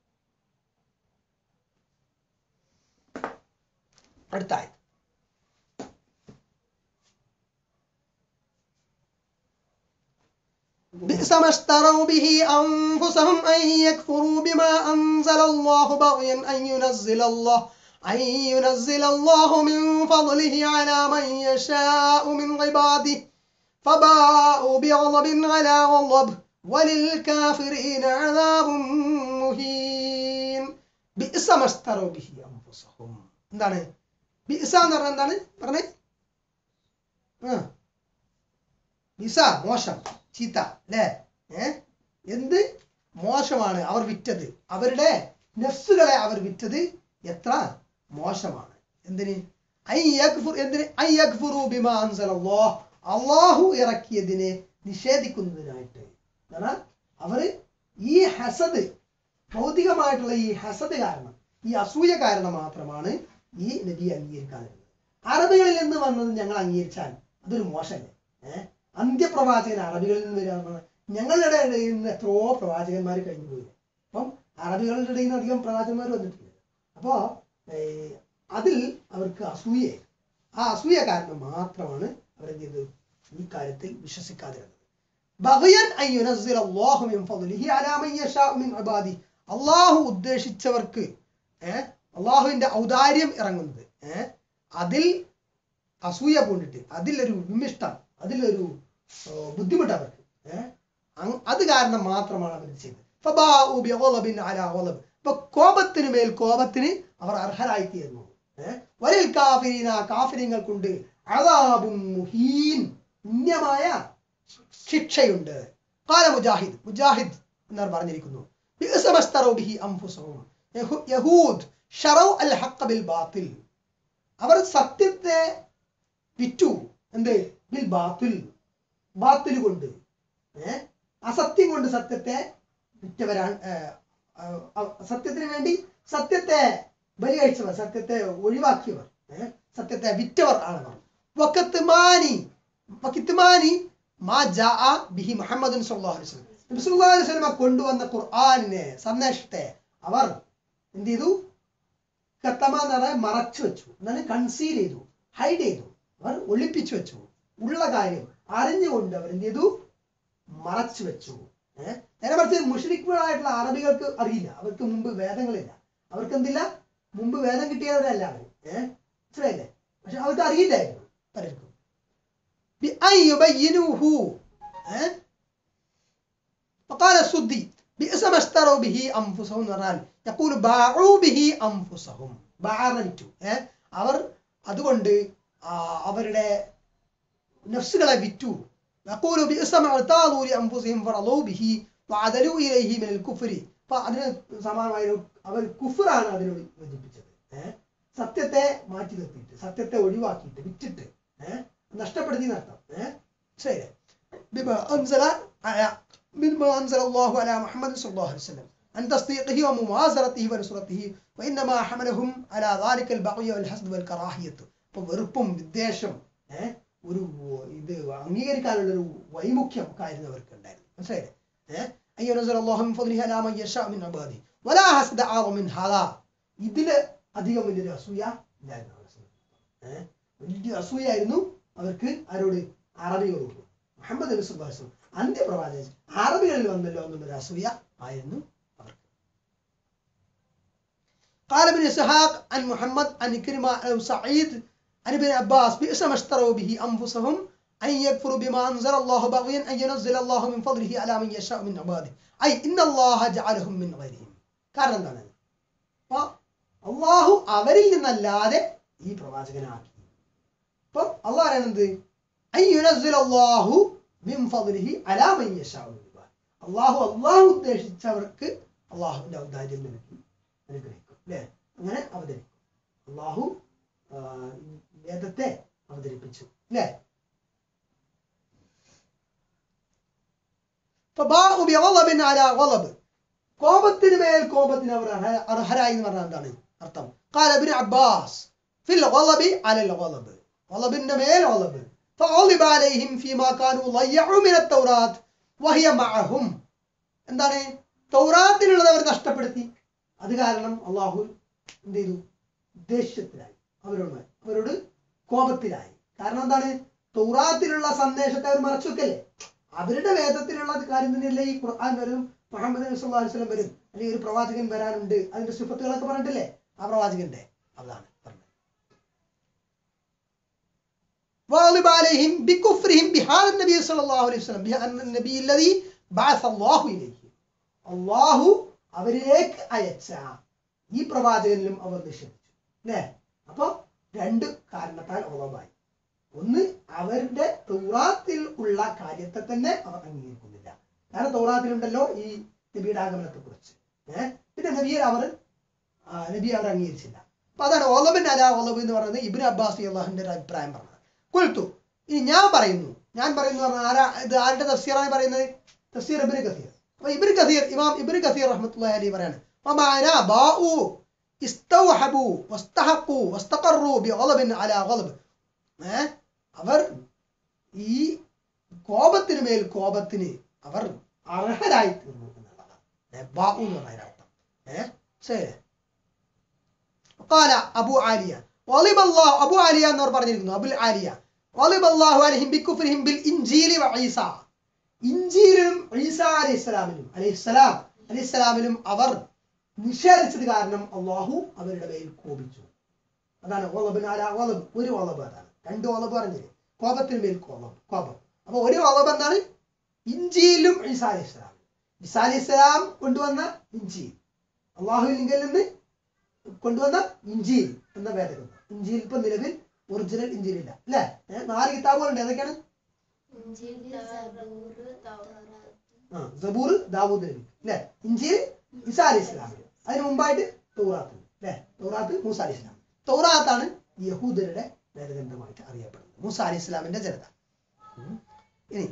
അടുത്ത ആയത് بئس ما اشتروا به أنفسهم أن يكفروا بما أنزل الله بغيا أن ينزل الله أن ينزل الله من فضله على من يشاء من عباده فباءوا بغضب على غضب وللكافرين عذاب مهين بئس ما اشتروا به أنفسهم എന്താണ് ബിസ എന്ന് പറഞ്ഞാൽ എന്താണ് പറഞ്ഞേ ആ ബിസ മോശം ചീത്ത അല്ലേ ഏ എന്ത് മോശമാണ് അവർ വിറ്റത് അവരുടെ നെഫ്സുകളെ അവർ വിറ്റത് എത്ര മോശമാണ് എന്തിന് ഐ യക്ഫുർ എന്തിന് ഐ യക്ഫുറു ബിമാ അൻസലല്ലാഹ് അള്ളാഹു ഇറക്കിയതിനെ നിഷേധിക്കുന്നതിനായിട്ട് കാരണം അവര് ഈ ഹസദ് ഭൗതികമായിട്ടുള്ള ഈ ഹസദ് കാരണം ഈ അസൂയ കാരണം മാത്രമാണ് ഈ നബി അംഗീകരിക്കാതിരുന്നത് അറബികളിൽ നിന്ന് വന്നത് ഞങ്ങൾ അംഗീകരിച്ചാൽ അതൊരു മോശമല്ലേ ഏഹ് അന്ത്യപ്രവാചകൻ അറബികളിൽ നിന്ന് വരിക എന്ന് പറഞ്ഞാൽ ഞങ്ങളുടെ ഇടയിൽ നിന്ന് എത്രയോ പ്രവാചകന്മാർ കഴിഞ്ഞു പോയി അപ്പം അറബികളുടെ ഇടയിൽ നിന്ന് അധികം പ്രവാചകന്മാർ വന്നിട്ടില്ല അപ്പോ ഏർ, അതിൽ അവർക്ക് അസൂയ ആ അസൂയ കാരണം മാത്രമാണ് അവരെന്ത് ചെയ്തത് ഈ കാര്യത്തിൽ വിശ്വസിക്കാതിരുന്നത് ബഗയൻ അൻ യുനസ്സില അല്ലാഹു മിൻ ഫദ്ലിഹി അലാ മൻ യശാഉ മിൻ ഇബാദി അള്ളാഹു ഉദ്ദേശിച്ചവർക്ക് ഏഹ് അള്ളാഹുവിന്റെ ഔദാര്യം ഇറങ്ങുന്നത് ഏഹ് അതിൽ അസൂയ പൂണ്ടിട്ട് അതിലൊരു വിമിഷ്ടം അതിലൊരു ആ, ബുദ്ധിമുട്ട് അവർക്ക് ഏഹ് അങ് അത് കാരണം മാത്രമാണ് അവർ ചെയ്തത് ഫബാഉ ബിഗളബിൻ അലാ ഗളബ്. അപ്പൊ കോപത്തിന് മേൽ കോപത്തിന് അവർ അർഹരായി തീർന്നു ഏഹ് വരിൽ കാഫിരീന കാഫിരിങ്ങൾക്കുണ്ട് അദാബും മുഹീൻ പുണ്യമായ ശിക്ഷയുണ്ട് കാല മുജാഹിദ് മുജാഹിദ് എന്നവർ പറഞ്ഞിരിക്കുന്നു ബിഅസ മസ്തറു ബിഹി അൻഫുസഹും. യഹു- യഹൂദ് ഷറൗ അൽ ഹഖ് ബിൽ ബാത്തിൽ അവർ സത്യത്തെ വിറ്റു എന്ത് ബിൽ ബാത്തിൽ ബാത്തിൽ കൊണ്ട് ഏ അസത്യം കൊണ്ട് സത്യത്തെ വിറ്റവരാണ് ഏ, ആ, ആ, സത്യത്തിന് വേണ്ടി സത്യത്തെ ബലികഴിച്ചവർ സത്യത്തെ ഒഴിവാക്കിയവർ ഏ സത്യത്തെ വിറ്റവർ ആണവർ വക്കത്തുമാനി വക്കിത്തുമാനി മാ ജാ ബിഹി മുഹമ്മദ് സല്ലല്ലാഹു അലൈഹി വസല്ലം നബി സല്ലല്ലാഹു അലൈഹി വസല്ലം കൊണ്ടുവന്ന ഖുർആനിനെ സന്ദേശത്തെ അവർ എന്ത് ചെയ്തു കത്തമ എന്ന് പറഞ്ഞാൽ മറച്ചു വെച്ചു എന്താണ് കൺസീൽ ചെയ്തു ഹൈഡ് ചെയ്തു അവർ ഒളിപ്പിച്ചു വെച്ചു ഉള്ള കാര്യം അറിഞ്ഞുകൊണ്ട് അവർ എന്ത് ചെയ്തു മറച്ചു വെച്ചു ഏഹ് നേരെ മറിച്ച് മുഷരിക്കുകളായിട്ടുള്ള അറബികൾക്ക് അറിയില്ല അവർക്ക് മുമ്പ് വേദങ്ങളില്ല അവർക്ക് എന്തില്ല മുമ്പ് വേദം കിട്ടിയവരല്ല അവർ ഏഹ് മനസ്സിലായില്ലേ പക്ഷെ അവർക്ക് അറിയില്ലായിരുന്നു പലർക്കും بأن يبينوه ها فقال السدي بئس ما اشتروا به أنفسهم പറഞ്ഞാൽ يقول باعوا به أنفسهم ബാറനിറ്റു ഏഹ് അവർ അതുകൊണ്ട് ആ, അവരുടെ നഫ്സുകളെ വിറ്റു يقول بئس ما اعتاضوا لأنفسهم فرضوا به وعدلوا إليه من الكفر അപ്പൊ അതിന് സമാനമായ ഒരു അവർ കുഫറാണ് അതിനോട് യോജിപ്പിച്ചത് ഏഹ് സത്യത്തെ മാറ്റി നിർത്തിയിട്ട് സത്യത്തെ ഒഴിവാക്കിയിട്ട് വിറ്റിട്ട് ഏഹ് നഷ്ടപ്പെടുത്തി നടത്താം ഏഹ് ശരി بما أنزل على مما أنزل الله على محمد صلى الله عليه وسلم عن تصديقه ومؤازرته ونصرته وإنما حملهم على ذلك البغي والحسد والكراهية ഇപ്പൊ വെറുപ്പും വിദ്വേഷം ഏഹ് ഒരു ഇത് അംഗീകരിക്കാനുള്ള ഒരു വൈമുഖ്യം ഒക്കെ ആയിരുന്നു അവർക്ക് ഉണ്ടായിരുന്നു മനസ്സിലായില്ലേ ഏഹ് أن ينزل الله من فضله على من يشاء من عباده ولا حسد أعظم من هذا ഇതില് അധികം വലിയൊരു അസൂയ ഇല്ലായിരുന്നു അവരുടെ സമയത്ത്. ഏഹ് വലിയ അസൂയായിരുന്നു അവർക്ക് ആരോട് അറബികളോട് മുഹമ്മദ് നബി സല്ലല്ലാഹു അലൈഹി വസല്ലം അന്ത്യപ്രവാചകൻ അറബികളിൽ വന്നല്ലോ എന്നുള്ളൊരു അസൂയ ആയിരുന്നു അവർക്ക് قال ابن إسحاق عن محمد عن كريمة أو سعيد عن ابن عباس بئس ما اشتروا به أنفسهم أن يكفروا بما أنزل الله بغيا أن ينزل الله من فضله على من يشاء من عباده أي إن الله جعلهم من غيرهم കാരണം എന്താണ് അപ്പൊ അള്ളാഹു അവരിൽ നിന്നല്ലാതെ ഈ പ്രവാചകനാക്കി അപ്പൊ അള്ളാഹ് പറയുന്നത് അയ്യുനസ്സിൽ അള്ളാഹു മിൻ ഫദ്ലിഹി അലാ മൻ യശാഉ മിൻ ഇബാദിഹി. അള്ളാഹു അള്ളാഹു ഉദ്ദേശിച്ചവർക്ക് അള്ളാഹുവിന്റെ ഔദാര്യം നൽകി അനുഗ്രഹിക്കും അല്ലേ അങ്ങനെ അവതരിക്കും അള്ളാഹു ആ, വേദത്തെ അവതരിപ്പിച്ചു അല്ലേ فباءوا بغضب على غضب കോപത്തിന് മേൽ കോപത്തിന് അവർ അർഹ- അർഹരായി എന്ന് പറഞ്ഞാൽ എന്താണ് അർത്ഥം قال ابن عباس في الغضب على الغضب غضبിന്റെ മേൽ غضب فغضب عليهم فيما كانوا ضيعوا من التوراة وهي معهم എന്താണ് തൗറാത്തിലുള്ളത് അവർ നഷ്ടപ്പെടുത്തി അത് കാരണം അള്ളാഹു എന്ത് ചെയ്തു ദേഷ്യത്തിലായി അവരോട് അവരോട് കോപത്തിലായി കാരണം എന്താണ് തൗറാത്തിലുള്ള സന്ദേശത്തെ അവർ മറച്ചു വെക്കല്ലേ അവരുടെ വേദത്തിലുള്ള കാര്യം തന്നെയല്ലേ ഈ ഖുർആൻ വരും മുഹമ്മദ് നബി സല്ലല്ലാഹു അലൈഹി വസല്ലം വരും അല്ലെങ്കിൽ ഒരു പ്രവാചകൻ വരാനുണ്ട് അതിന്റെ സിഫത്തുകളൊക്കെ പറഞ്ഞിട്ടില്ലേ ആ പ്രവാചകന്റെ അതാണ് പറഞ്ഞത് واغلب عليهم بكفرهم بهذا النبي صلى الله عليه وسلم بأن النبي الذي بعث الله إليه അള്ളാഹു അവരിലേക്ക് അയച്ച ഈ പ്രവാചകനിലും അവർ നിഷേധിച്ചു അല്ലേ അപ്പൊ രണ്ട് കാരണത്താൽ ഉളവായി ഒന്ന് അവരുടെ തൗറാത്തിൽ ഉള്ള കാര്യത്തെ തന്നെ അവർ അംഗീകരിക്കുന്നില്ല കാരണം തൗറാത്തിലുണ്ടല്ലോ ഈ നബിയുടെ ആഗമനത്തെ കുറിച്ച് ഏഹ് പിന്നെ നബിയെ അവർ ആ, നബിയെ അവർ അംഗീകരിച്ചില്ല അപ്പൊ അതാണ് ഓലബൻ അല ഓലബ് എന്ന് പറയുന്നത് ഇബിൻ അബ്ബാസ് അള്ളാഹിന്റെ ഒരു അഭിപ്രായം പറഞ്ഞത് കൊൽത്തു ഇനി ഞാൻ പറയുന്നു ഞാൻ പറയുന്നു പറഞ്ഞാൽ ആരാ ഇത് ആരുടെ തഫ്സീറാണ് പറയുന്നത് തഫ്സീർ ഇബിന് കസീർ അപ്പൊ ഇബിന് കസീർ ഇമാം ഇബിന് കസീർ റഹ്മത്തുള്ളാഹി അലൈഹി പറയാണ് ومعنى باءوا استوحبوا واستحقوا واستقروا بغضب على غضب ഏഹ് അവർ ഈ കോപത്തിന് മേൽ കോപത്തിന് അവർ അർഹരായി തീർന്നു എന്നുള്ളതാണ് ഏ, ബാഉ എന്ന് പറയുന്ന അർത്ഥം ഏഹ് ശരി قال അബു ആലിയ غضب الله അബു ആലിയ എന്നവർ പറഞ്ഞിരിക്കുന്നു അബുൽ ആലിയ غضب الله عليهم بكفرهم بالإنجيل وعيسى ഇഞ്ചിയിലും ഈസ അലൈഹി ഇസ്ലാമിലും അലൈഹി സ്വലാം അലൈഹി ഇസ്ലാമിലും അവർ നിഷേധിച്ചത് കാരണം അള്ളാഹു അവരുടെ മേൽ കോപിച്ചു അതാണ് ഒളബിന് അല ഒളബ് ഒരു ഒളബ് അതാണ് രണ്ട് ഒളബ് പറഞ്ഞില്ലേ കോപത്തിന് മേൽ കോപം കോപം അപ്പൊ ഒരു ഒളബ് എന്താണ് ഇഞ്ചിയിലും ഈസ അലൈഹി ഇസ്ലാം ഈസ അലൈഹി ഇസ്ലാം കൊണ്ടുവന്ന ഇഞ്ചി അള്ളാഹുവിൽ നിന്ന് കൊണ്ടുവന്ന ഇഞ്ചിയിൽ എന്ന വേദഗ്രന്ഥം ഇഞ്ചിയിൽ ഇപ്പൊ നിലവിൽ ഒറിജിനൽ ഇഞ്ചിയിലില്ല അല്ലേ ഏഹ് നാല് കിതാബുകളുണ്ട് ഏതൊക്കെയാണ് ഇഞ്ചീൽ, സബൂർ, തൗറാത്ത്. ആ സബൂർ ദാവൂദ് നബി അല്ലെ ഇഞ്ചിയിൽ ഇസാ അലി ഇസ്ലാമിൽ അതിന് മുമ്പായിട്ട് തൗറാത്ത് അല്ലെ തൗറാത്ത് മൂസ അലി ഇസ്ലാം തൗറാത്താണ് യഹൂദരുടെ വേദഗ്രന്ഥമായിട്ട് അറിയപ്പെടുന്നത് മൂസ അലി ഇസ്ലാമിന്റെ ജനത ഉം. ഇനി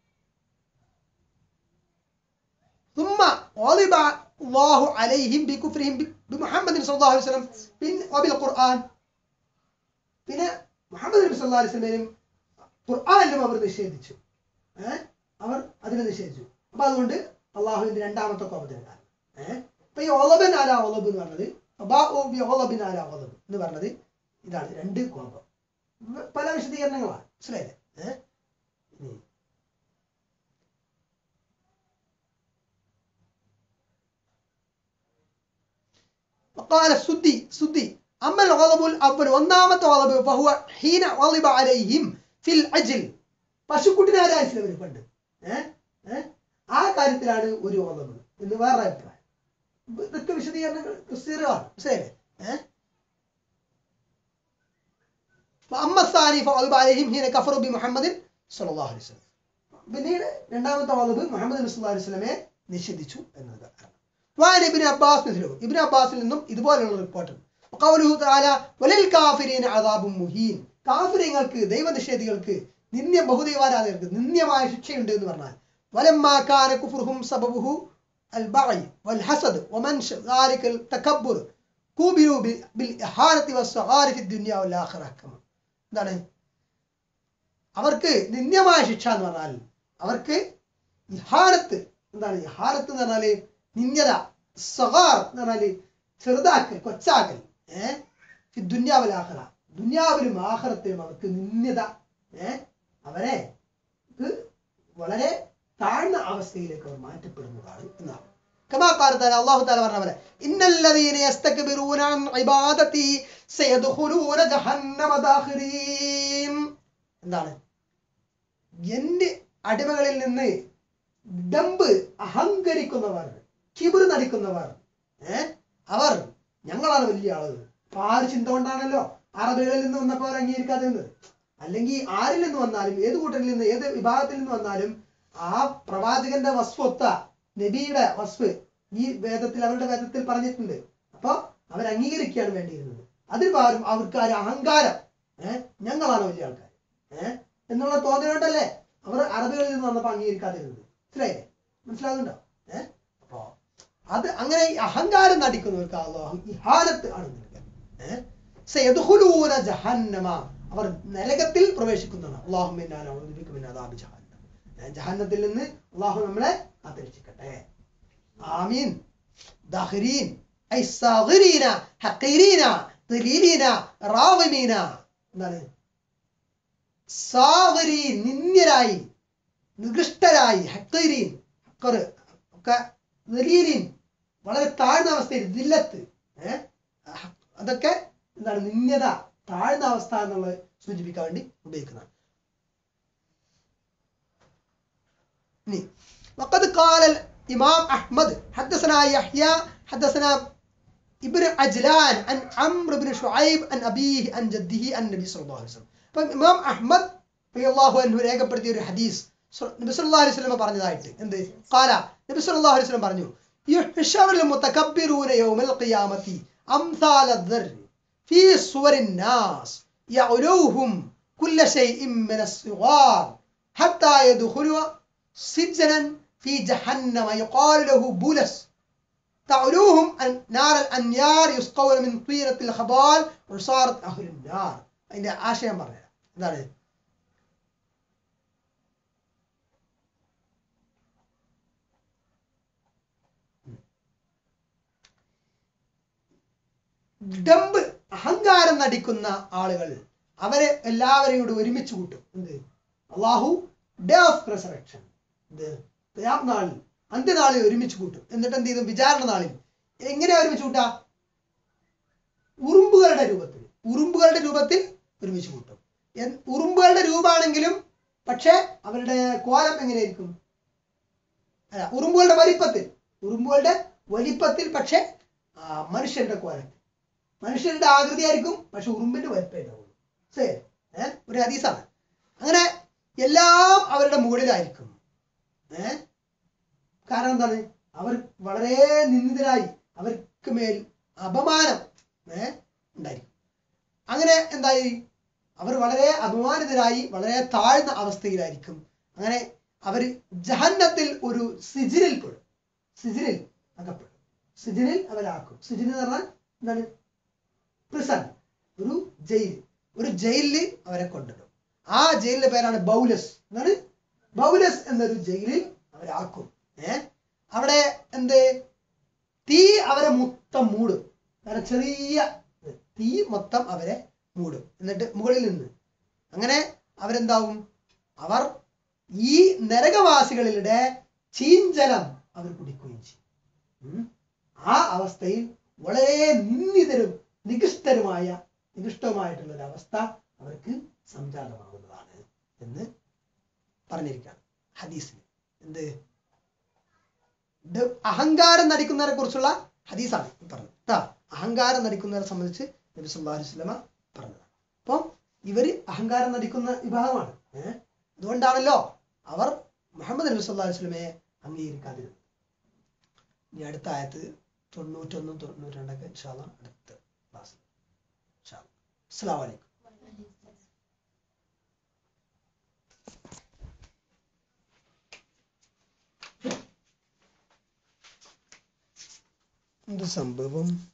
ثم غضب الله عليهم بكفرهم بمحمد صلى الله عليه وسلم بن- وبالقرآن പിന്നെ മുഹമ്മദ് നബി സല്ലല്ലാഹു അലൈഹി വസല്ലമയും ഖുർആനിലും അവർ നിഷേധിച്ചു ഏഹ് അവർ അതിനെ നിഷേധിച്ചു അപ്പൊ അതുകൊണ്ട് അള്ളാഹുവിന്റെ രണ്ടാമത്തെ കോപത്തിന് കാരണം ഏഹ് അപ്പൊ ഈ ഒലബൻ അല ഒലബ് എന്ന് പറഞ്ഞത് ഫബാഉ ബിഗളബിൻ അലാ ഗളബ് എന്ന് പറഞ്ഞത് ഇതാണ് രണ്ട് കോപം വ- പല വിശദീകരണങ്ങളാണ് മനസ്സിലായില്ലേ ഏഹ് ഇനി وقال السدي سدي أما الغضب الأول ഒന്നാമത്തെ غضب فهو حين غضب عليهم في العجل പശുക്കുട്ടിനെ ആരായില്ല ഇവര് പണ്ട് ഏഹ് ഏഹ് ആ കാര്യത്തിലാണ് ഒരു غضب എന്ന് വേറെ അഭിപ്രായം ഇതൊക്കെ വിശദീകരണങ്ങൾ സ്ഥിരമാണ് മനസ്സിലായില്ലേ ഏഹ് فأما الثاني فغضب عليهم حين كفروا بمحمد صلى الله عليه وسلم പിന്നീട് രണ്ടാമത്തെ വാദബ് മുഹമ്മദ് നബി സല്ലല്ലാഹു അലൈഹി വസല്ലമയെ നിഷേധിച്ചു എന്നത് وعن ابن عباس مثله ابن عباസിൽ നിന്നും ഇതുപോലുള്ള റിപ്പോർട്ട് قوله تعالى وللكافرين عذاب مهين കാഫിര്യങ്ങൾക്ക് ദൈവനിഷേധികൾക്ക് നിന്ദ്യ ബഹുദൈവാരാധകർക്ക് നിന്ദ്യമായ ശിക്ഷയുണ്ട് എന്ന് പറഞ്ഞാൽ ولما كان كفرهم سببه البغي والحسد ومنش ذلك التكبر كوبلوا بال- بالإهانة والصغار في الدنيا والآخرة كما എന്താണ് അവർക്ക് നിന്ദ്യമായ ശിക്ഷ എന്ന് പറഞ്ഞാൽ അവർക്ക് ഇഹാനത്ത് എന്താണ് ഇഹാനത്ത് എന്ന് പറഞ്ഞാല് നിന്ദ്യത സഹാർ എന്ന് പറഞ്ഞാല് ചെറുതാക്കൽ കൊച്ചാക്കൽ ഏഹ് ദുന്യാവിലാഹറ ദുന്യാവിലും ആഹറത്തിലും അവർക്ക് നിന്ദ്യത ഏഹ് അവരെ ഇത് വളരെ താഴ്ന്ന അവസ്ഥയിലേക്ക് അവർ മാറ്റപ്പെടുന്നതാണ് എന്നാണ് كما قال تعالى الله تعالى പറഞ്ഞ إن الذين يستكبرون عن عبادتي سيدخلون جهنم داخرين എന്താണ് എന്റെ അടിമകളിൽ നിന്ന് ഡമ്പ് അഹങ്കരിക്കുന്നവർ കിബിർ നടിക്കുന്നവർ ഏ അവർ ഞങ്ങളാണ് വലിയ ആളുകൾ അപ്പൊ ആ ഒരു ചിന്ത കൊണ്ടാണല്ലോ അറബികളിൽ നിന്ന് വന്നപ്പോൾ അവർ അംഗീകരിക്കാതെ നിന്നത് അല്ലെങ്കിൽ ആരിൽ നിന്ന് വന്നാലും ഏത് കൂട്ടരിൽ നിന്ന് ഏത് വിഭാഗത്തിൽ നിന്ന് വന്നാലും ആ പ്രവാചകന്റെ വസ്വത്ത നബിയുടെ വസ്വ് ഈ വേദത്തിൽ അവരുടെ വേദത്തിൽ പറഞ്ഞിട്ടുണ്ട് അപ്പൊ അവർ അംഗീകരിക്കുകയാണ് വേണ്ടിയിരുന്നത് അതിന് പകരം അവർക്ക് ആ ഒരു അഹങ്കാരം ഏഹ് ഞങ്ങളാണ് വലിയ ആൾക്കാർ ഏഹ് എന്നുള്ള തോന്നലുകൊണ്ടല്ലേ അവർ അറബികളിൽ നിന്ന് വന്നപ്പോൾ അംഗീകരിക്കാതിരുന്നത് മനസ്സിലായില്ലേ മനസ്സിലാകുന്നുണ്ടോ ഏഹ് അപ്പോ അത് അങ്ങനെ ഈ അഹങ്കാരം നടിക്കുന്നവർക്ക് അള്ളാഹു ഇഹാനത്ത് ആണ് നൽകുക ഏഹ് സയദ്ഖുലൂന ജഹന്നമ അവർ നരകത്തിൽ പ്രവേശിക്കുന്നതാണ് അള്ളാഹു ജഹന്നത്തിൽ നിന്ന് അള്ളാഹു നമ്മളെ കാത്തിരക്ഷിക്കട്ടെ ആമീൻ ദാഹിരീൻ ഐ സാഗിരീന ഹഖീരീന ദലീലീന റാഗിമീന എന്താണ് സാഗരീൻ നിന്ദ്യരായി നികൃഷ്ടരായി ഹക്കീരീൻ ഹക്കർ ഒക്കെ ദലീലീൻ വളരെ താഴ്ന്ന അവസ്ഥയിൽ ദില്ലത്ത് ഏഹ് അതൊക്കെ എന്താണ് നിന്ദ്യത താഴ്ന്ന അവസ്ഥ എന്നുള്ളത് സൂചിപ്പിക്കാൻ വേണ്ടി ഉപയോഗിക്കുന്നതാണ് ഇനി وقد قال الإمام أحمد حدثنا يحيى حدثنا ابن عجلان عن عمرو بن شعيب عن أبيه عن جده عن النبي صلى الله عليه وسلم അപ്പം ഇമാം അഹ്മദ് റളിയല്ലാഹു അൻഹു രേഖപ്പെടുത്തിയ ഒരു ഹദീസ് സു- നബി സല്ലല്ലാഹു അലൈഹി വസല്ലം പറഞ്ഞതായിട്ട് എന്ത് ഖാല നബി സല്ലല്ലാഹു അലൈഹി വസല്ലം പറഞ്ഞു യുഹ്ശറുൽ മുതകബ്ബിറൂന യൗമൽ ഖിയാമത്തി അംസാല الذر في صور الناس يعلوهم كل شيء من الصغار حتى يدخلوا سجنا في جهنم يقال له بولس تعلوهم أن- نار الأنيار يسقون من طينة الخبال وصارت أهل النار അതിന്റെ ആശയം പറഞ്ഞുതരാം എന്താണ് ഡമ്പ് അഹങ്കാരം നടിക്കുന്ന ആളുകൾ അവരെ എല്ലാവരെയും കൂടെ ഒരുമിച്ച് കൂട്ടും എന്ത് അള്ളാഹു ഡേ ഓഫ് റിസറക്ഷൻ എന്ത് ഖിയാം നാളിൽ അന്ത്യനാളിൽ ഒരുമിച്ച് കൂട്ടും എന്നിട്ട് എന്ത് ചെയ്തു വിചാരണ നാളിൽ എങ്ങനെയാ ഒരുമിച്ച് കൂട്ടാ ഉറുമ്പുകളുടെ രൂപത്തിൽ ഉറുമ്പുകളുടെ രൂപത്തിൽ ഒരുമിച്ച് കൂട്ടും എൻ- ഉറുമ്പുകളുടെ രൂപമാണെങ്കിലും പക്ഷേ അവരുടെ കോലം എങ്ങനെയായിരിക്കും അല്ല ഉറുമ്പുകളുടെ വലിപ്പത്തിൽ ഉറുമ്പുകളുടെ വലിപ്പത്തിൽ പക്ഷേ ആ, മനുഷ്യന്റെ കോലം മനുഷ്യന്റെ ആകൃതി ആയിരിക്കും പക്ഷെ ഉറുമ്പിന്റെ വലിപ്പം ഉണ്ടാവുള്ളൂ ശരി ഏഹ് ഒരു ഹദീസാണ് അങ്ങനെ എല്ലാം അവരുടെ മുകളിലായിരിക്കും ഏഹ് കാരണം എന്താണ് അവർ വളരെ നിന്ദിതരായി അവർക്ക് മേൽ അപമാനം ഏഹ് ഉണ്ടായിരിക്കും അങ്ങനെ എന്തായി അവർ വളരെ അപമാനിതരായി വളരെ താഴ്ന്ന അവസ്ഥയിലായിരിക്കും അങ്ങനെ അവർ ജഹന്നത്തിൽ ഒരു സിജിനിൽ പെടും സിജിനിൽ അകപ്പെടും സിജിനിൽ അവരാക്കും സിജിൻ എന്ന് പറഞ്ഞാൽ എന്താണ് പ്രിസൺ ഒരു ജയിൽ ഒരു ജയിലിൽ അവരെ കൊണ്ടിടും ആ ജയിലിന്റെ പേരാണ് ബൗലസ് എന്താണ് ബൗലസ് എന്നൊരു ജയിലിൽ അവരാക്കും ഏ അവിടെ എന്ത് തീ അവരെ മൊത്തം മൂടും കാരണം ചെറിയ തീ മൊത്തം അവരെ മൂടും എന്നിട്ട് മുകളിൽ നിന്ന് അങ്ങനെ അവരെന്താവും അവർ ഈ നരകവാസികളിലെ ചീഞ്ചലം അവർ കുടിക്കുകയും ചെയ്യും ഉം. ആ അവസ്ഥയിൽ വളരെ നിന്ദിതരും നികൃഷ്ടരുമായ നികൃഷ്ടവുമായിട്ടുള്ള ഒരു അവസ്ഥ അവർക്ക് സംജാതമാകുന്നതാണ് എന്ന് പറഞ്ഞിരിക്കുകയാണ് ഹദീസിൽ എന്ത് ഇത് അഹങ്കാരം നടിക്കുന്നവരെ കുറിച്ചുള്ള ഹദീസാണ് ഈ പറഞ്ഞത് കേട്ടാ അഹങ്കാരം നടിക്കുന്നവരെ സംബന്ധിച്ച് നബി സല്ലല്ലാഹു അലൈഹി വസല്ലമ പറഞ്ഞത് അപ്പം ഇവര് അഹങ്കാരം നടിക്കുന്ന വിഭാഗമാണ് ഏഹ് അതുകൊണ്ടാണല്ലോ അവർ മുഹമ്മദ് നബി സല്ലല്ലാഹു അലൈഹി വസല്ലമയെ അംഗീകരിക്കാതിരുന്നത് ഇനി അടുത്ത ആയത്ത് തൊണ്ണൂറ്റൊന്നും തൊണ്ണൂറ്റി രണ്ടൊക്കെ ഇൻഷാല്ല അടുത്ത ക്ലാസ് അസ്സാം വലൈക്കും എന്ത് സംഭവം